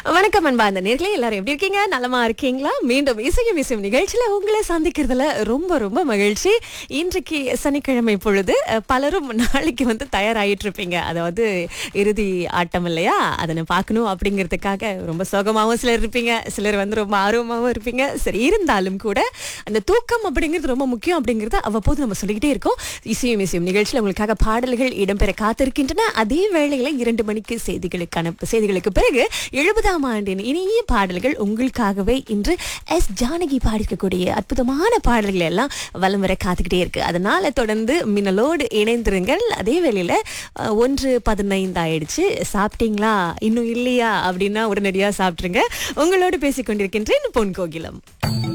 வணக்கம் அன்பா அந்த நேர்களே எல்லாரும் எப்படி இருக்கீங்க நலமா இருக்கீங்களா மீண்டும் இசையும் இசையும் நிகழ்ச்சியில உங்களை சந்திக்கிறதுல ரொம்ப ரொம்ப மகிழ்ச்சி இன்றைக்கு சனிக்கிழமை பொழுது அஹ், பலரும் நாளைக்கு வந்து தயாராகிட்டு இருப்பீங்க அதாவது இறுதி ஆட்டம் இல்லையா அதனை பார்க்கணும் அப்படிங்கிறதுக்காக ரொம்ப சோகமாகவும் சிலர் இருப்பீங்க சிலர் வந்து ரொம்ப ஆர்வமாகவும் இருப்பீங்க சரி இருந்தாலும் கூட அந்த தூக்கம் அப்படிங்கிறது ரொம்ப முக்கியம் அப்படிங்கிறத அவ்வப்போது நம்ம சொல்லிக்கிட்டே இருக்கோம் இசையும் இசையும் நிகழ்ச்சியில் உங்களுக்காக பாடல்கள் இடம்பெற காத்திருக்கின்றன அதே வேளையில இரண்டு மணிக்கு செய்திகளுக்கான செய்திகளுக்கு பிறகு எழுபதாம் ஆண்டின் இனிய பாடல்கள் உங்களுக்காகவே இன்று எஸ் ஜானகி பாடிக்கக்கூடிய அற்புதமான பாடல்கள் எல்லாம் வலம் வர காத்துக்கிட்டே இருக்கு அதனால தொடர்ந்து மின்னலோடு இணைந்திருங்கள் அதே வேளையில அஹ், ஒன்று பதினைந்து ஆயிடுச்சு சாப்பிட்டீங்களா இன்னும் இல்லையா அப்படின்னா உடனடியாக சாப்பிட்டுருங்க உங்களோடு பேசிக் கொண்டிருக்கின்றேன் பொன் கோகிலம்